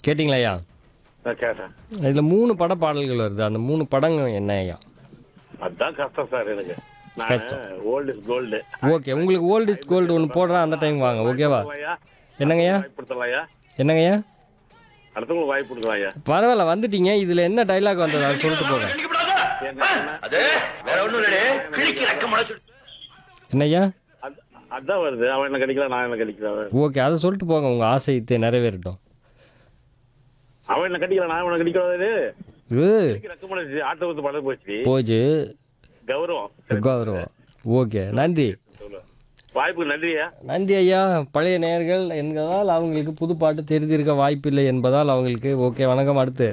கேட்டிங்களா ஐயா நான் கேட்டேன் இதில் மூணு பட பாடல்கள் வருது அந்த மூணு படங்கள் என்ன ஐயா அதான் கஷ்டம் சார் எனக்கு நான் கஷ்டம். ஓல்டு இஸ் கோல்டு ஓகே உங்களுக்கு ஓல்ட் இஸ் கோல்டு ஒன்று போடுறேன் அந்த டைம் வாங்க ஓகேவா என்னங்கய்யா வாய்ப்பு கொடுத்தலாம்யா என்னங்கய்யா அடுத்தவங்களுக்கு வாய்ப்பு கொடுக்கலாம்யா பரவாயில்ல வந்துட்டீங்க இதில் என்ன டைலாக் வந்தது அதை சொல்லிட்டு போங்க என்ன என்ன? அது வேற ஒண்ணும் இல்லடே கிழிக்கு ரெக்க முளைச்சு என்னய்யா அத- அதான் வருது அவன் என்ன கிடைக்கல நான் என்ன கிடைக்கல ஓகே அதை சொல்லிட்டு போங்க உங்கள் ஆசை இது நிறைவேறட்டும் அவன் என்ன கடிக்கல நான் அவனை கடிக்கிறாரு ஏ ரக்கம் முடிச்சு ஆட்டோ வந்து படம் போச்சு போச்சு கௌரவம் கௌரவம் ஓகே நன்றி சொல்லு. வாய்ப்புக்கு நன்றியா நன்றி ஐயா பழைய நேயர்கள் என்பதால் அவங்களுக்கு புது பாட்டு தெரிந்திருக்க வாய்ப்பில்லை என்பதால் அவங்களுக்கு ஓகே வணக்கம் அடுத்து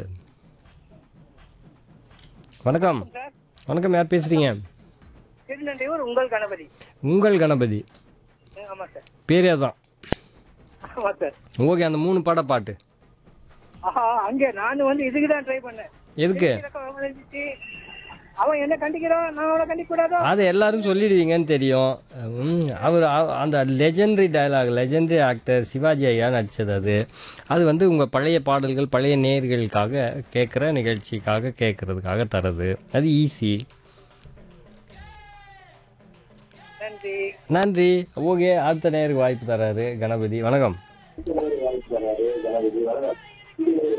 வணக்கம் வணக்கம் யார் பேசுறீங்க திருநெல்வேலூர் உங்கள் கணபதி உங்கள் கணபதி ஆமா சார் பேரே தான் ஆமா சார் ஓகே அந்த மூணு பாட பாட்டு ஆஹா அங்கே நான் வந்து இதுக்கு தான் ட்ரை பண்ணேன் எதுக்கு இலக்கம் விளைஞ்சிச்சு. அவன் என்ன கண்டிக்கிறான் நான் அவனை கண்டிக்க கூடாதோ அது எல்லாரும் சொல்லிடுவீங்கன்னு தெரியும் ம், அவர் அ- அந்த legendary dialogue legendary actor Shivaji ஐயா நடிச்சது அது அது வந்து உங்கள் பழைய பாடல்கள் பழைய நேர்களுக்காக கேட்குற நிகழ்ச்சிக்காக கேட்கறதுக்காக தரது அது ஈஸி நன்றி நன்றி ஓகே அடுத்த நேருக்கு வாய்ப்பு தராரு கணபதி வணக்கம்